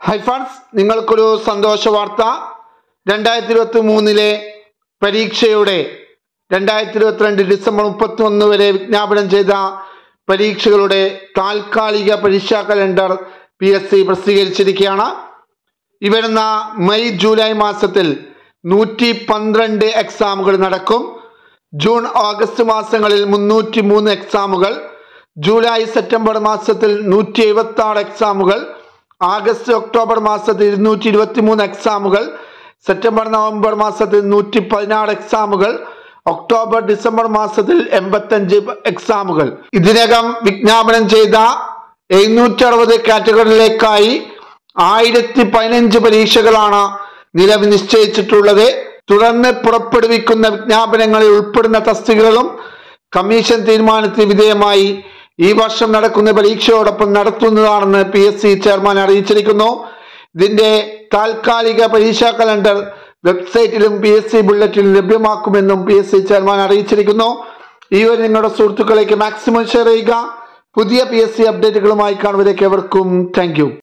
hi friends നിങ്ങൾക്കൊരു സന്തോഷ വാർത്ത രണ്ടായിരത്തി ഇരുപത്തി മൂന്നിലെ പരീക്ഷയുടെ രണ്ടായിരത്തി ഇരുപത്തിരണ്ട് ഡിസംബർ മുപ്പത്തി ഒന്ന് വരെ വിജ്ഞാപനം ചെയ്ത പരീക്ഷകളുടെ താൽക്കാലിക പരീക്ഷാ കലണ്ടർ പി എസ് സി പ്രസിദ്ധീകരിച്ചിരിക്കുകയാണ് ഈ വരുന്ന മെയ് ജൂലൈ മാസത്തിൽ നൂറ്റി പന്ത്രണ്ട് എക്സാമുകൾ നടക്കും ജൂൺ ഓഗസ്റ്റ് മാസങ്ങളിൽ മുന്നൂറ്റി മൂന്ന് എക്സാമുകൾ ജൂലൈ സെപ്റ്റംബർ മാസത്തിൽ നൂറ്റി എഴുപത്തി ആറ് എക്സാമുകൾ ആഗസ്റ്റ് ഒക്ടോബർ മാസത്തിൽ ഇരുന്നൂറ്റി ഇരുപത്തി മൂന്ന് എക്സാമുകൾ സെപ്റ്റംബർ നവംബർ മാസത്തിൽ നൂറ്റി പതിനാറ് എക്സാമുകൾ ഒക്ടോബർ ഡിസംബർ മാസത്തിൽ എൺപത്തഞ്ച് എക്സാമുകൾ ഇതിനകം വിജ്ഞാപനം ചെയ്ത എഴുന്നൂറ്റി അറുപത് കാറ്റഗറിയിലേക്കായി ആയിരത്തി പതിനഞ്ച് പരീക്ഷകളാണ് നിലവിൽ നിശ്ചയിച്ചിട്ടുള്ളത് തുടർന്ന് പുറപ്പെടുവിക്കുന്ന വിജ്ഞാപനങ്ങളിൽ ഉൾപ്പെടുന്ന തസ്തികകളും കമ്മീഷൻ തീരുമാനത്തിന് വിധേയമായി ഈ വർഷം നടക്കുന്ന പരീക്ഷയോടൊപ്പം നടത്തുന്നതാണെന്ന് പി എസ് സി ചെയർമാൻ അറിയിച്ചിരിക്കുന്നു ഇതിന്റെ താൽക്കാലിക പരീക്ഷാ കലണ്ടർ വെബ്സൈറ്റിലും പി എസ് സി ബുള്ളറ്റിലും ലഭ്യമാക്കുമെന്നും പി എസ് സി ചെയർമാൻ അറിയിച്ചിരിക്കുന്നു ഈ ഒരു നിങ്ങളുടെ സുഹൃത്തുക്കളിലേക്ക് മാക്സിമം ഷെയർ ചെയ്യുക പുതിയ പി എസ് സി അപ്ഡേറ്റുകളുമായി കാണുവരേക്ക് എവർക്കും താങ്ക് യു